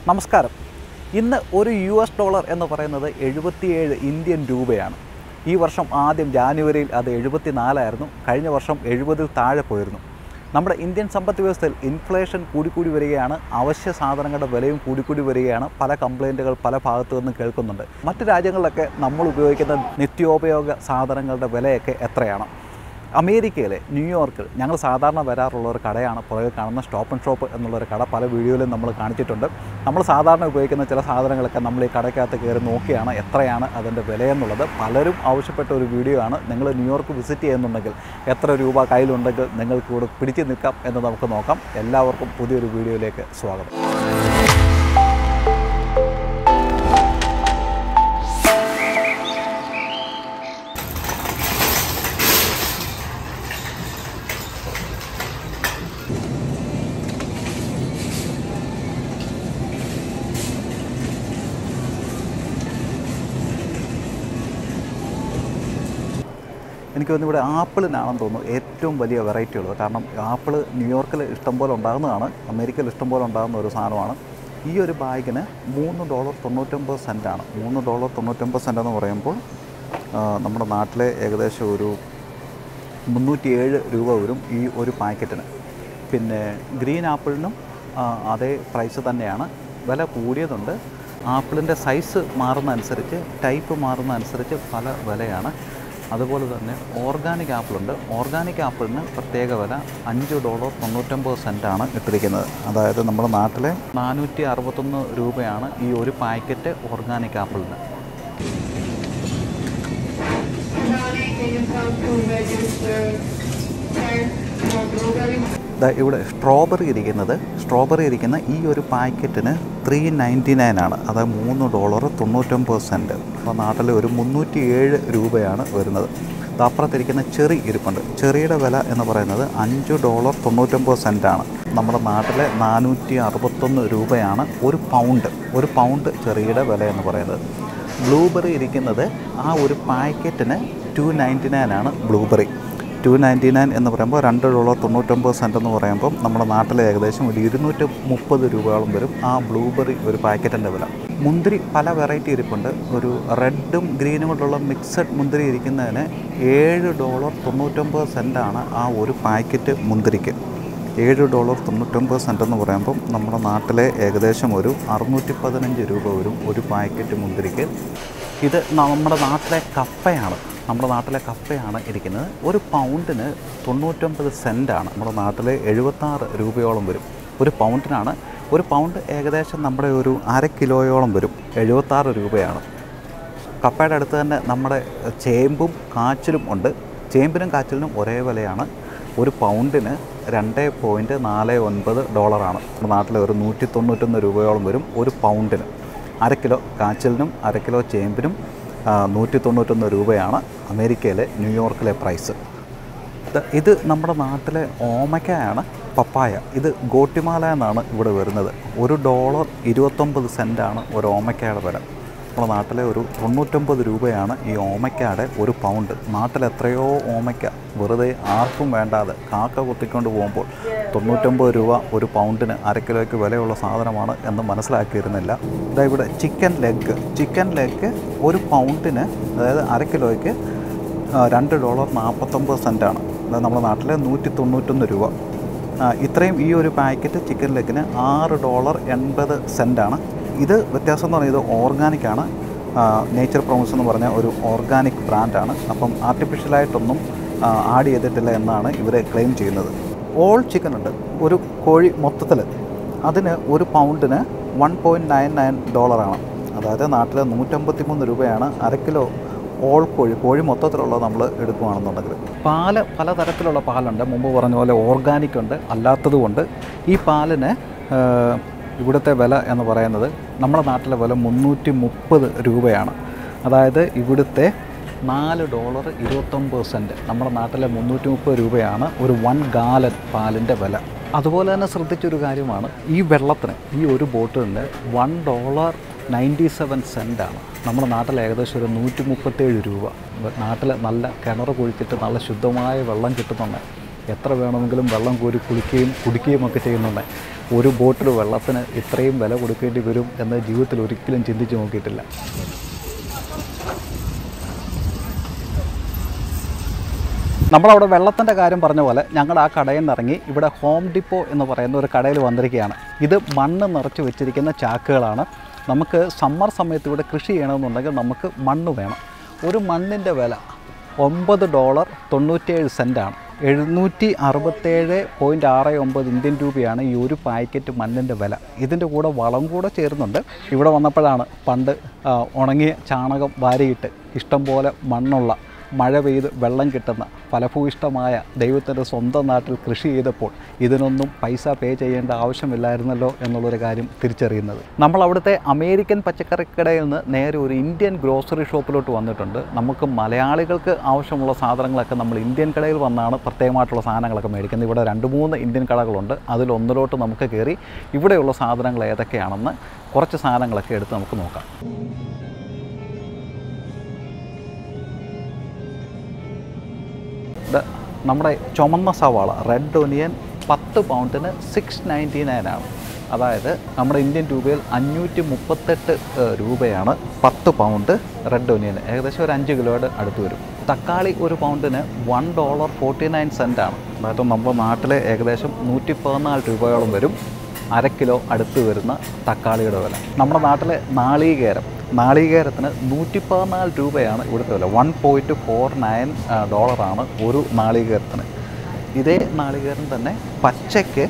നമസ്കാരം ഇന്ന് ഒരു യു എസ് ഡോളർ എന്ന് പറയുന്നത് എഴുപത്തിയേഴ് ഇന്ത്യൻ രൂപയാണ് ഈ വർഷം ആദ്യം ജാനുവരിയിൽ അത് എഴുപത്തി നാലായിരുന്നു കഴിഞ്ഞ വർഷം എഴുപതിൽ താഴെ പോയിരുന്നു നമ്മുടെ ഇന്ത്യൻ സമ്പദ് വ്യവസ്ഥയിൽ ഇൻഫ്ലേഷൻ കൂടിക്കൂടി വരികയാണ് അവശ്യ സാധനങ്ങളുടെ വിലയും കൂടിക്കൂടി വരികയാണ് പല കംപ്ലൈൻറ്റുകൾ പല ഭാഗത്തു നിന്നും കേൾക്കുന്നുണ്ട് മറ്റ് രാജ്യങ്ങളിലൊക്കെ നമ്മൾ ഉപയോഗിക്കുന്ന നിത്യോപയോഗ സാധനങ്ങളുടെ വിലയൊക്കെ എത്രയാണ് അമേരിക്കയിലെ ന്യൂയോർക്കിൽ ഞങ്ങൾ സാധാരണ വരാറുള്ള ഒരു കടയാണ് പുറകെ കാണുന്ന സ്റ്റോപ്പ് ആൻഡ് ഷോപ്പ് എന്നുള്ളൊരു കട പല വീഡിയോയിലും നമ്മൾ കാണിച്ചിട്ടുണ്ട് നമ്മൾ സാധാരണ ഉപയോഗിക്കുന്ന ചില സാധനങ്ങളൊക്കെ നമ്മൾ ഈ കടയ്ക്കകത്ത് കയറി നോക്കിയാണ് എത്രയാണ് അതിൻ്റെ വിലയെന്നുള്ളത് പലരും ആവശ്യപ്പെട്ട ഒരു വീഡിയോ ആണ് നിങ്ങൾ ന്യൂയോർക്ക് വിസിറ്റ് ചെയ്യുന്നുണ്ടെങ്കിൽ എത്ര രൂപ കയ്യിലുണ്ടെങ്കിൽ നിങ്ങൾക്ക് കൂടെ പിടിച്ചു നിൽക്കാം എന്ന് നമുക്ക് നോക്കാം എല്ലാവർക്കും പുതിയൊരു വീഡിയോയിലേക്ക് സ്വാഗതം എനിക്ക് തോന്നുന്നു ഇവിടെ ആപ്പിളിനാണെന്ന് തോന്നുന്നു ഏറ്റവും വലിയ വെറൈറ്റി ഉള്ളത് കാരണം ആപ്പിൾ ന്യൂയോർക്കിൽ ഇഷ്ടംപോലെ ഉണ്ടാകുന്നതാണ് അമേരിക്കയിൽ ഇഷ്ടംപോലെ ഉണ്ടാകുന്ന ഒരു സാധനമാണ് ഈ ഒരു ബാഗിന് മൂന്ന് ഡോളർ തൊണ്ണൂറ്റൊമ്പത് സെൻറ്റാണ് മൂന്ന് ഡോളർ തൊണ്ണൂറ്റൊമ്പത് സെൻറ്റ് എന്ന് പറയുമ്പോൾ ആ, നമ്മുടെ നാട്ടിലെ ഏകദേശം ഒരു മുന്നൂറ്റിയേഴ് രൂപ വരും ഈ ഒരു പാക്കറ്റിന് പിന്നെ ഗ്രീൻ ആപ്പിളിനും ആ, അതേ പ്രൈസ് തന്നെയാണ് വില കൂടിയതുണ്ട് ആപ്പിളിൻ്റെ സൈസ് മാറുന്ന അനുസരിച്ച് ടൈപ്പ് മാറുന്ന അനുസരിച്ച് പല വിലയാണ് അതുപോലെ തന്നെ ഓർഗാനിക് ആപ്പിളുണ്ട് ഓർഗാനിക് ആപ്പിളിന് പ്രത്യേക വില അഞ്ച് ഡോളർ തൊണ്ണൂറ്റൊമ്പത് സെൻറ്റാണ് ഇട്ടിരിക്കുന്നത് അതായത് നമ്മുടെ നാട്ടിലെ നാനൂറ്റി അറുപത്തൊന്ന് രൂപയാണ് ഈ ഒരു പാക്കറ്റ് ഓർഗാനിക് ആപ്പിളിന് Johnny, can you come to register ten for blueberry? ദാ ഇവിടെ സ്ട്രോബെറി ഇരിക്കുന്നത് സ്ട്രോബെറി ഇരിക്കുന്ന ഈ ഒരു പാക്കറ്റിന് ത്രീ നയൻറ്റി നയൻ ആണ് അതായത് മൂന്ന് ഡോളർ തൊണ്ണൂറ്റൊമ്പത് സെൻറ്റ് അപ്പോൾ നാട്ടിൽ ഒരു മുന്നൂറ്റി ഏഴ് രൂപയാണ് വരുന്നത് ദാ അപ്പുറത്തിരിക്കുന്ന ചെറി ഇരിപ്പുണ്ട് ചെറിയുടെ വില എന്ന് പറയുന്നത് അഞ്ച് ഡോളർ തൊണ്ണൂറ്റൊമ്പത് സെൻറ്റാണ് നമ്മുടെ നാട്ടിലെ നാനൂറ്റി അറുപത്തൊന്ന് രൂപയാണ് ഒരു പൗണ്ട് ഒരു പൗണ്ട് ചെറിയുടെ വില എന്ന് പറയുന്നത് ബ്ലൂബെറി ഇരിക്കുന്നത് ആ ഒരു പാക്കറ്റിന് ടു നയൻറ്റി നയൻ ആണ് ബ്ലൂബെറി ടു നയൻറ്റി നയൻ എന്ന് പറയുമ്പോൾ രണ്ട് ഡോളർ തൊണ്ണൂറ്റൊമ്പത് സെൻറ്റ് എന്ന് പറയുമ്പോൾ നമ്മുടെ നാട്ടിലെ ഏകദേശം ഒരു ഇരുന്നൂറ്റി മുപ്പത് രൂപയോളം വരും ആ ബ്ലൂബെറി ഒരു പാക്കറ്റിൻ്റെ വില മുന്തിരി പല വെറൈറ്റി ഇരിപ്പുണ്ട് ഒരു റെഡും ഗ്രീനും കൊണ്ടുള്ള മിക്സഡ് മുന്തിരി ഇരിക്കുന്നതിന് ഏഴ് ഡോളർ തൊണ്ണൂറ്റൊമ്പത് സെൻറ്റാണ് ആ ഒരു പാക്കറ്റ് മുന്തിരിക്ക് ഏഴ് ഡോളർ തൊണ്ണൂറ്റൊമ്പത് സെൻറ്റ് എന്ന് പറയുമ്പം നമ്മുടെ നാട്ടിലെ ഏകദേശം ഒരു അറുന്നൂറ്റി പതിനഞ്ച് രൂപ വരും ഒരു പാക്കറ്റ് മുന്തിരിക്ക് ഇത് നമ്മുടെ നാട്ടിലെ കപ്പയാണ് നമ്മുടെ നാട്ടിലെ കപ്പയാണ് ഇരിക്കുന്നത് ഒരു പൗണ്ടിന് തൊണ്ണൂറ്റൊമ്പത് സെൻറ്റാണ് നമ്മുടെ നാട്ടിൽ എഴുപത്താറ് രൂപയോളം വരും ഒരു പൗണ്ടിനാണ് ഒരു പൗണ്ട് ഏകദേശം നമ്മുടെ ഒരു അര കിലോയോളം വരും എഴുപത്താറ് രൂപയാണ് കപ്പയുടെ അടുത്ത് തന്നെ നമ്മുടെ ചേമ്പും കാച്ചിലും ഉണ്ട് ചേമ്പിനും കാച്ചിലിനും ഒരേ വിലയാണ് ഒരു പൗണ്ടിന് രണ്ട് പോയിൻറ്റ് നാല് ഒൻപത് ഡോളറാണ് നമ്മുടെ നാട്ടിൽ ഒരു നൂറ്റി തൊണ്ണൂറ്റൊന്ന് രൂപയോളം വരും ഒരു പൗണ്ടിന് അര കിലോ കാച്ചിലിനും അര കിലോ ചേമ്പിനും ആ, നൂറ്റി തൊണ്ണൂറ്റൊന്ന് രൂപയാണ് അമേരിക്കയിലെ ന്യൂയോർക്കിലെ പ്രൈസ് ഇത് ഇത് നമ്മുടെ നാട്ടിലെ ഓമയ്ക്കയാണ് പപ്പായ ഇത് ഗോട്ടിമാല എന്നാണ് ഇവിടെ വരുന്നത് ഒരു ഡോളർ ഇരുപത്തൊമ്പത് സെൻറ്റാണ് ഒരു ഓമയ്ക്കയുടെ വില നമ്മുടെ നാട്ടിലെ ഒരു തൊണ്ണൂറ്റൊമ്പത് രൂപയാണ് ഈ ഓമയ്ക്കയുടെ ഒരു പൗണ്ട് നാട്ടിൽ എത്രയോ ഓമയ്ക്ക വെറുതെ ആർക്കും വേണ്ടാതെ കാക്ക കുത്തിക്കൊണ്ട് പോകുമ്പോൾ തൊണ്ണൂറ്റൊമ്പത് രൂപ ഒരു പൗണ്ടിന് അര കിലോയ്ക്ക് വിലയുള്ള സാധനമാണ് എന്ന് മനസ്സിലാക്കിയിരുന്നില്ല ഇതാ ഇവിടെ ചിക്കൻ ലെഗ് ചിക്കൻ ലെഗ് ഒരു പൗണ്ടിന് അതായത് അര കിലോയ്ക്ക് ആ, രണ്ട് ഡോളർ നാൽപ്പത്തൊമ്പത് സെൻറ്റാണ് അത് നമ്മുടെ നാട്ടിലെ നൂറ്റി തൊണ്ണൂറ്റൊന്ന് രൂപ ആ, ഇത്രയും ഈ ഒരു പാക്കറ്റ് ചിക്കൻ ലെഗിന് ആറ് ഡോളർ എൺപത് സെൻറ്റാണ് ഇത് വ്യത്യാസം എന്ന് പറയുന്നത് ഓർഗാനിക്കാണ് നേച്ചർ പ്രോമിസ് എന്ന് പറഞ്ഞ ഒരു ഓർഗാനിക് ബ്രാൻഡാണ് അപ്പം ആർട്ടിഫിഷ്യലായിട്ടൊന്നും ആഡ് ചെയ്തിട്ടില്ല എന്നാണ് ഇവർ ക്ലെയിം ചെയ്യുന്നത് ഓൾ ചിക്കൻ ഉണ്ട് ഒരു കോഴി മൊത്തത്തിൽ അതിന് ഒരു പൗണ്ടിന് വൺ പോയിൻറ്റ് നയൻ നയൻ ഡോളറാണ് അതായത് നാട്ടിൽ നൂറ്റമ്പത്തി മൂന്ന് രൂപയാണ് അര കിലോ ഓൾ കോഴി കോഴി മൊത്തത്തിലുള്ള നമ്മൾ എടുക്കുകയാണെന്നുണ്ടെങ്കിൽ പാല് പലതരത്തിലുള്ള പാലുണ്ട് മുമ്പ് പറഞ്ഞ പോലെ ഓർഗാനിക് ഉണ്ട് അല്ലാത്തതുകൊണ്ട് ഈ പാലിന് ആ, ഇവിടുത്തെ വില എന്ന് പറയുന്നത് നമ്മുടെ നാട്ടിലെ വില മുന്നൂറ്റി മുപ്പത് രൂപയാണ് അതായത് ഇവിടുത്തെ നാല് ഡോളർ ഇരുപത്തൊമ്പത് സെൻറ്റ് നമ്മുടെ നാട്ടിലെ മുന്നൂറ്റി മുപ്പത് രൂപയാണ് ഒരു വൺ ഗാലൻ പാലിൻ്റെ വില അതുപോലെ തന്നെ ശ്രദ്ധിച്ചൊരു കാര്യമാണ് ഈ വെള്ളത്തിന് ഈ ഒരു ബോട്ടിലിന് വൺ ഡോളർ നയൻറ്റി സെവൻ സെൻറ്റാണ് നമ്മുടെ നാട്ടിൽ ഏകദേശം ഒരു നൂറ്റി മുപ്പത്തേഴ് രൂപ നാട്ടിൽ നല്ല കിണർ കുഴിച്ചിട്ട് നല്ല ശുദ്ധമായ വെള്ളം കിട്ടുന്നുണ്ട് എത്ര വേണമെങ്കിലും വെള്ളം കോരി കുളിക്കുകയും കുടിക്കുകയും ഒക്കെ ചെയ്യുന്നുണ്ട് ഒരു ബോട്ടിൽ വെള്ളത്തിന് ഇത്രയും വില കൊടുക്കേണ്ടി വരും എന്ന് ജീവിതത്തിൽ ഒരിക്കലും ചിന്തിച്ച് നോക്കിയിട്ടില്ല നമ്മളവിടെ വെള്ളത്തിൻ്റെ കാര്യം പറഞ്ഞ പോലെ ഞങ്ങൾ ആ കടയിൽ നിന്ന് ഇറങ്ങി ഇവിടെ ഹോം ഡിപ്പോ എന്ന് പറയുന്ന ഒരു കടയിൽ വന്നിരിക്കുകയാണ് ഇത് മണ്ണ് നിറച്ച് വെച്ചിരിക്കുന്ന ചാക്കുകളാണ് നമുക്ക് സമ്മർ സമയത്ത് ഇവിടെ കൃഷി ചെയ്യണമെന്നുണ്ടെങ്കിൽ നമുക്ക് മണ്ണ് വേണം ഒരു മണ്ണിൻ്റെ വില ഒമ്പത് ഡോളർ തൊണ്ണൂറ്റേഴ് സെൻറ്റാണ് എഴുന്നൂറ്റി അറുപത്തേഴ് പോയിൻറ്റ് ആറ് ഒമ്പത് ഇന്ത്യൻ രൂപയാണ് ഈ ഒരു പാക്കറ്റ് മണ്ണിൻ്റെ വില ഇതിൻ്റെ കൂടെ വളം കൂടെ ചേരുന്നുണ്ട് ഇവിടെ വന്നപ്പോഴാണ് പണ്ട് ആ, ഉണങ്ങിയ ചാണകം വാരിയിട്ട് ഇഷ്ടംപോലെ മണ്ണുള്ള മഴ പെയ്ത് വെള്ളം കിട്ടുന്ന ഫലഭൂയിഷ്ടമായ ദൈവത്തിൻ്റെ സ്വന്തം നാട്ടിൽ കൃഷി ചെയ്തപ്പോൾ ഇതിനൊന്നും പൈസ പേ ചെയ്യേണ്ട ആവശ്യമില്ലായിരുന്നല്ലോ എന്നുള്ളൊരു കാര്യം തിരിച്ചറിയുന്നത് നമ്മൾ അവിടുത്തെ അമേരിക്കൻ പച്ചക്കറിക്കടയിൽ നിന്ന് നേരെ ഒരു ഇന്ത്യൻ ഗ്രോസറി ഷോപ്പിലോട്ട് വന്നിട്ടുണ്ട് നമുക്ക് മലയാളികൾക്ക് ആവശ്യമുള്ള സാധനങ്ങളൊക്കെ നമ്മൾ ഇന്ത്യൻ കടയിൽ വന്നാണ് പ്രത്യേകമായിട്ടുള്ള സാധനങ്ങളൊക്കെ മേടിക്കുന്നത് ഇവിടെ രണ്ട് മൂന്ന് ഇന്ത്യൻ കടകളുണ്ട് അതിലൊന്നിലോട്ട് നമുക്ക് കയറി ഇവിടെയുള്ള സാധനങ്ങൾ ഏതൊക്കെയാണെന്ന് കുറച്ച് സാധനങ്ങളൊക്കെ എടുത്ത് നമുക്ക് നോക്കാം ഇത് നമ്മുടെ ചുമന്ന സവാള റെഡ് ഒനിയൻ പത്ത് പൗണ്ടിന് സിക്സ് നയൻറ്റി നയൻ ആണ് അതായത് നമ്മുടെ ഇന്ത്യൻ രൂപയിൽ അഞ്ഞൂറ്റി മുപ്പത്തെട്ട് ഏഹ്, രൂപയാണ് പത്ത് പൗണ്ട് റെഡ് ഒനിയൻ ഏകദേശം ഒരു അഞ്ച് കിലോയുടെ അടുത്ത് വരും തക്കാളി ഒരു പൗണ്ടിന് one dollar forty nine cent ആണ് അതായത് നമ്മുടെ നാട്ടിൽ ഏകദേശം നൂറ്റി പതിനാല് രൂപയോളം വരും അര കിലോ അടുത്ത് വരുന്ന തക്കാളിയുടെ വില നമ്മുടെ നാട്ടിലെ നാളികേരം നാളികേരത്തിന് നൂറ്റി പതിനാല് രൂപയാണ് ഇവിടുത്തെ വില വൺ പോയിൻറ്റ് ഫോർ നയൻ ഡോളറാണ് ഒരു നാളികേരത്തിന് ഇതേ നാളികേരം തന്നെ പച്ചയ്ക്ക്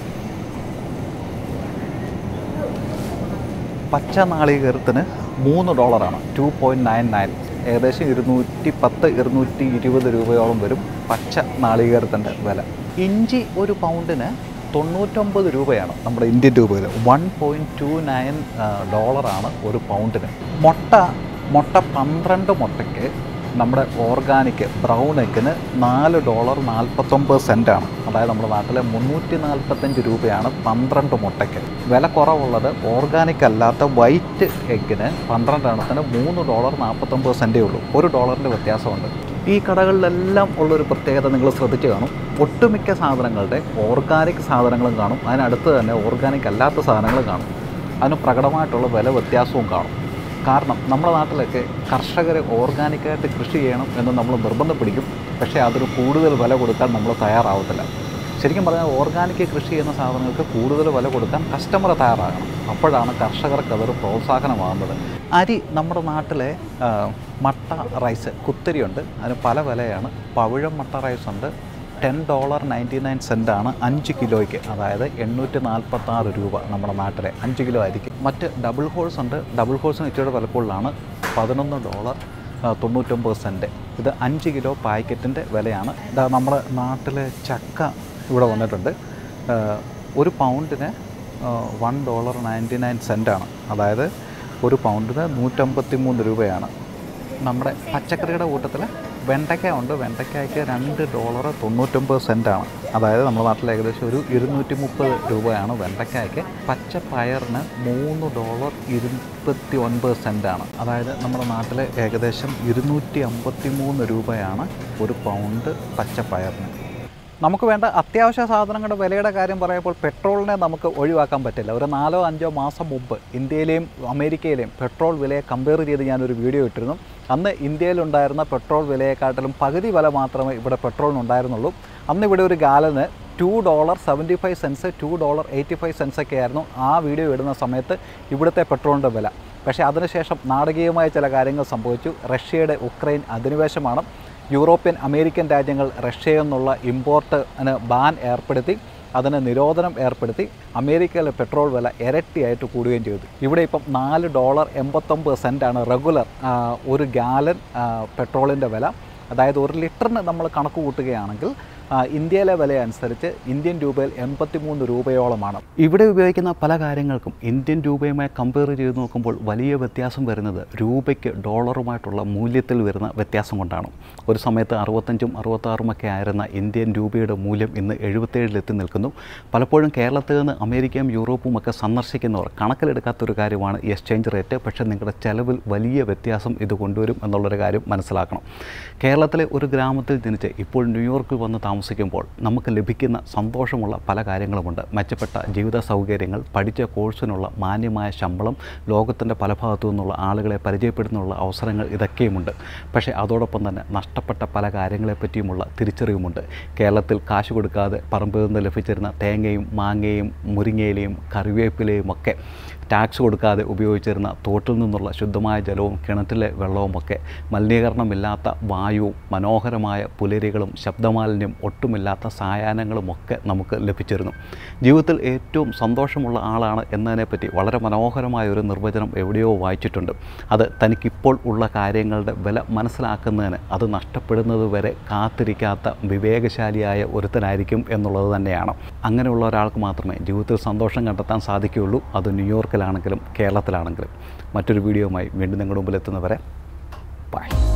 പച്ച നാളികേരത്തിന് മൂന്ന് ഡോളറാണ് ടു പോയിൻറ്റ് നയൻ നയൻ ഏകദേശം ഇരുന്നൂറ്റി പത്ത് ഇരുന്നൂറ്റി ഇരുപത് രൂപയോളം വരും പച്ച നാളികേരത്തിൻ്റെ വില ഇഞ്ചി ഒരു പൗണ്ടിന് തൊണ്ണൂറ്റൊമ്പത് രൂപയാണ് നമ്മുടെ ഇന്ത്യൻ രൂപയിൽ വൺ പോയിൻറ്റ് ടു നയൻ ഡോളറാണ് ഒരു പൗണ്ടിന് മുട്ട മുട്ട പന്ത്രണ്ട് മുട്ടയ്ക്ക് നമ്മുടെ ഓർഗാനിക് ബ്രൗൺ എഗ്ഗിന് നാല് ഡോളർ നാൽപ്പത്തൊമ്പത് സെൻറ്റാണ് അതായത് നമ്മുടെ നാട്ടിലെ മുന്നൂറ്റി നാൽപ്പത്തഞ്ച് രൂപയാണ് പന്ത്രണ്ട് മുട്ടയ്ക്ക് വില കുറവുള്ളത് ഓർഗാനിക് അല്ലാത്ത വൈറ്റ് എഗ്ഗിന് പന്ത്രണ്ടെണ്ണത്തിന് മൂന്ന് ഡോളർ നാൽപ്പത്തൊമ്പത് സെൻറ്റേ ഉള്ളൂ ഒരു ഡോളറിൻ്റെ വ്യത്യാസമുണ്ട് ഈ കടകളിലെല്ലാം ഉള്ളൊരു പ്രത്യേകത നിങ്ങൾ ശ്രദ്ധിച്ച് കാണും ഒട്ടുമിക്ക സാധനങ്ങളുടെ ഓർഗാനിക് സാധനങ്ങളും കാണും അതിനടുത്ത് തന്നെ ഓർഗാനിക് അല്ലാത്ത സാധനങ്ങളും കാണും അതിന് പ്രകടമായിട്ടുള്ള വില വ്യത്യാസവും കാണും കാരണം നമ്മുടെ നാട്ടിലൊക്കെ കർഷകർ ഓർഗാനിക്കായിട്ട് കൃഷി ചെയ്യണം എന്ന് നമ്മൾ നിർബന്ധം പിടിക്കും പക്ഷേ അതിന് കൂടുതൽ വില കൊടുക്കാൻ നമ്മൾ തയ്യാറാവത്തില്ല ശരിക്കും പറഞ്ഞാൽ ഓർഗാനിക് കൃഷി ചെയ്യുന്ന സാധനങ്ങൾക്ക് കൂടുതൽ വില കൊടുക്കാൻ കസ്റ്റമർ തയ്യാറാകണം അപ്പോഴാണ് കർഷകർക്ക് അതൊരു പ്രോത്സാഹനമാകുന്നത് അരി നമ്മുടെ നാട്ടിലെ ആ, മട്ട റൈസ് കുത്തരിയുണ്ട് അതിന് പല വിലയാണ് പവിഴം മട്ട റൈസ് ഉണ്ട് ടെൻ ഡോളർ നയൻറ്റി നയൻ സെൻറ്റാണ് അഞ്ച് കിലോയ്ക്ക് അതായത് എണ്ണൂറ്റി നാൽപ്പത്താറ് രൂപ നമ്മുടെ നാട്ടിലെ അഞ്ച് കിലോ ആയിരിക്കും മറ്റ് ഡബിൾ ഹോൾസ് ഉണ്ട് ഡബിൾ ഹോൾസിന് ഇച്ചിരി വിലക്കുള്ളിലാണ് പതിനൊന്ന് ഡോളർ ആ, തൊണ്ണൂറ്റൊമ്പത് സെൻറ്റ് ഇത് അഞ്ച് കിലോ പാക്കറ്റിൻ്റെ വിലയാണ് ഇതാ നമ്മുടെ നാട്ടിലെ ചക്ക ഇവിടെ വന്നിട്ടുണ്ട് ആ, ഒരു പൗണ്ടിന് വൺ ഡോളർ നയൻറ്റി നയൻ സെൻറ്റാണ് അതായത് ഒരു പൗണ്ടിന് നൂറ്റമ്പത്തി മൂന്ന് രൂപയാണ് നമ്മുടെ പച്ചക്കറിയുടെ കൂട്ടത്തിൽ വെണ്ടയ്ക്ക ഉണ്ട് വെണ്ടയ്ക്കയ്ക്ക് രണ്ട് ഡോളർ തൊണ്ണൂറ്റൊമ്പത് സെൻറ്റാണ് അതായത് നമ്മുടെ നാട്ടിൽ ഏകദേശം ഒരു ഇരുന്നൂറ്റി മുപ്പത് രൂപയാണ് വെണ്ടയ്ക്കയ്ക്ക് പച്ച പയറിന് മൂന്ന് ഡോളർ ഇരുപത്തി ഒൻപത് സെൻറ്റാണ് അതായത് നമ്മുടെ നാട്ടിൽ ഏകദേശം ഇരുന്നൂറ്റി അമ്പത്തി മൂന്ന് രൂപയാണ് ഒരു പൗണ്ട് പച്ച പയറിന് നമുക്ക് വേണ്ട അത്യാവശ്യ സാധനങ്ങളുടെ വിലയുടെ കാര്യം പറയുമ്പോൾ പെട്രോളിനെ നമുക്ക് ഒഴിവാക്കാൻ പറ്റില്ല ഒരു നാലോ അഞ്ചോ മാസം മുമ്പ് ഇന്ത്യയിലെയും അമേരിക്കയിലെയും പെട്രോൾ വിലയെ കമ്പയർ ചെയ്ത് ഞാനൊരു വീഡിയോ ഇട്ടിരുന്നു അന്ന് ഇന്ത്യയിലുണ്ടായിരുന്ന പെട്രോൾ വിലയെക്കാട്ടിലും പകുതി വില മാത്രമേ ഇവിടെ പെട്രോളിനുണ്ടായിരുന്നുള്ളൂ അന്ന് ഇവിടെ ഒരു ഗാലന് two dollar seventy five cents two dollar eighty five cents ഒക്കെ ആയിരുന്നു ആ വീഡിയോ ഇടുന്ന സമയത്ത് ഇവിടുത്തെ പെട്രോളിൻ്റെ വില പക്ഷേ അതിനുശേഷം നാടകീയമായ ചില കാര്യങ്ങൾ സംഭവിച്ചു റഷ്യയുടെ ഉക്രൈൻ അധിനിവേശമാണ് യൂറോപ്യൻ അമേരിക്കൻ രാജ്യങ്ങൾ റഷ്യയിൽ നിന്നുള്ള ഇമ്പോർട്ടിന് ബാൻ ഏർപ്പെടുത്തി അതിന് നിരോധനം ഏർപ്പെടുത്തി അമേരിക്കയിലെ പെട്രോൾ വില ഇരട്ടിയായിട്ട് കൂടുകയും ചെയ്തു ഇവിടെ ഇപ്പം നാല് ഡോളർ എൺപത്തൊമ്പത് സെൻറ്റാണ് റെഗുലർ ഒരു ഗാലൻ പെട്രോളിൻ്റെ വില അതായത് ഒരു ലിറ്ററിന് നമ്മൾ കണക്ക് കൂട്ടുകയാണെങ്കിൽ ആ, ഇന്ത്യയിലെ വില അനുസരിച്ച് ഇന്ത്യൻ രൂപയിൽ എൺപത്തി മൂന്ന് രൂപയോളമാണ് ഇവിടെ ഉപയോഗിക്കുന്ന പല കാര്യങ്ങൾക്കും ഇന്ത്യൻ രൂപയുമായി കമ്പയർ ചെയ്ത് നോക്കുമ്പോൾ വലിയ വ്യത്യാസം വരുന്നത് രൂപയ്ക്ക് ഡോളറുമായിട്ടുള്ള മൂല്യത്തിൽ വരുന്ന വ്യത്യാസം കൊണ്ടാണ് ഒരു സമയത്ത് അറുപത്തഞ്ചും അറുപത്താറും ഒക്കെ ആയിരുന്ന ഇന്ത്യൻ രൂപയുടെ മൂല്യം ഇന്ന് എഴുപത്തേഴിലെത്തി നിൽക്കുന്നു പലപ്പോഴും കേരളത്തിൽ നിന്ന് അമേരിക്കയും യൂറോപ്പും ഒക്കെ സന്ദർശിക്കുന്നവർ കണക്കിലെടുക്കാത്തൊരു കാര്യമാണ് ഈ എക്സ്ചേഞ്ച് റേറ്റ് പക്ഷേ നിങ്ങളുടെ ചെലവിൽ വലിയ വ്യത്യാസം ഇത് കൊണ്ടുവരും എന്നുള്ളൊരു കാര്യം മനസ്സിലാക്കണം കേരളത്തിലെ ഒരു ഗ്രാമത്തിൽ ജനിച്ച് ഇപ്പോൾ ന്യൂയോർക്കിൽ വന്ന് താമസിക്കുമ്പോൾ നമുക്ക് ലഭിക്കുന്ന സന്തോഷമുള്ള പല കാര്യങ്ങളുമുണ്ട് മെച്ചപ്പെട്ട ജീവിത സൗകര്യങ്ങൾ പഠിച്ച കോഴ്സിനുള്ള മാന്യമായ ശമ്പളം ലോകത്തിൻ്റെ പല ഭാഗത്തു നിന്നുള്ള ആളുകളെ പരിചയപ്പെടുന്നുള്ള അവസരങ്ങൾ ഇതൊക്കെയുമുണ്ട് പക്ഷേ അതോടൊപ്പം തന്നെ നഷ്ടപ്പെട്ട പല കാര്യങ്ങളെപ്പറ്റിയുമുള്ള തിരിച്ചറിവുമുണ്ട് കേരളത്തിൽ കാശ് കൊടുക്കാതെ പറമ്പിൽ നിന്ന് ലഭിച്ചിരുന്ന തേങ്ങയും മാങ്ങയും മുരിങ്ങയിലയും കറിവേപ്പിലയും ഒക്കെ ടാക്സ് കൊടുക്കാതെ ഉപയോഗിച്ചിരുന്ന തോട്ടിൽ നിന്നുള്ള ശുദ്ധമായ ജലവും കിണറ്റിലെ വെള്ളവുമൊക്കെ മലിനീകരണമില്ലാത്ത വായുവും മനോഹരമായ പുലരികളും ശബ്ദമാലിന്യം ഒട്ടുമില്ലാത്ത സായാഹ്നങ്ങളുമൊക്കെ നമുക്ക് ലഭിച്ചിരുന്നു ജീവിതത്തിൽ ഏറ്റവും സന്തോഷമുള്ള ആളാണ് എന്നതിനെപ്പറ്റി വളരെ മനോഹരമായ ഒരു നിർവചനം എവിടെയോ വായിച്ചിട്ടുണ്ട് അത് തനിക്കിപ്പോൾ ഉള്ള കാര്യങ്ങളുടെ വില മനസ്സിലാക്കുന്നതിന് അത് നഷ്ടപ്പെടുന്നത് വരെ കാത്തിരിക്കാത്ത വിവേകശാലിയായ ഒരുത്തനായിരിക്കും എന്നുള്ളത് തന്നെയാണ് അങ്ങനെയുള്ള ഒരാൾക്ക് മാത്രമേ ജീവിതത്തിൽ സന്തോഷം കണ്ടെത്താൻ സാധിക്കുകയുള്ളൂ അത് ന്യൂയോർക്കിലാണെങ്കിലും കേരളത്തിലാണെങ്കിലും മറ്റൊരു വീഡിയോയുമായി വീണ്ടും നിങ്ങളുടെ മുമ്പിൽ എത്തുന്നവരെ ബൈ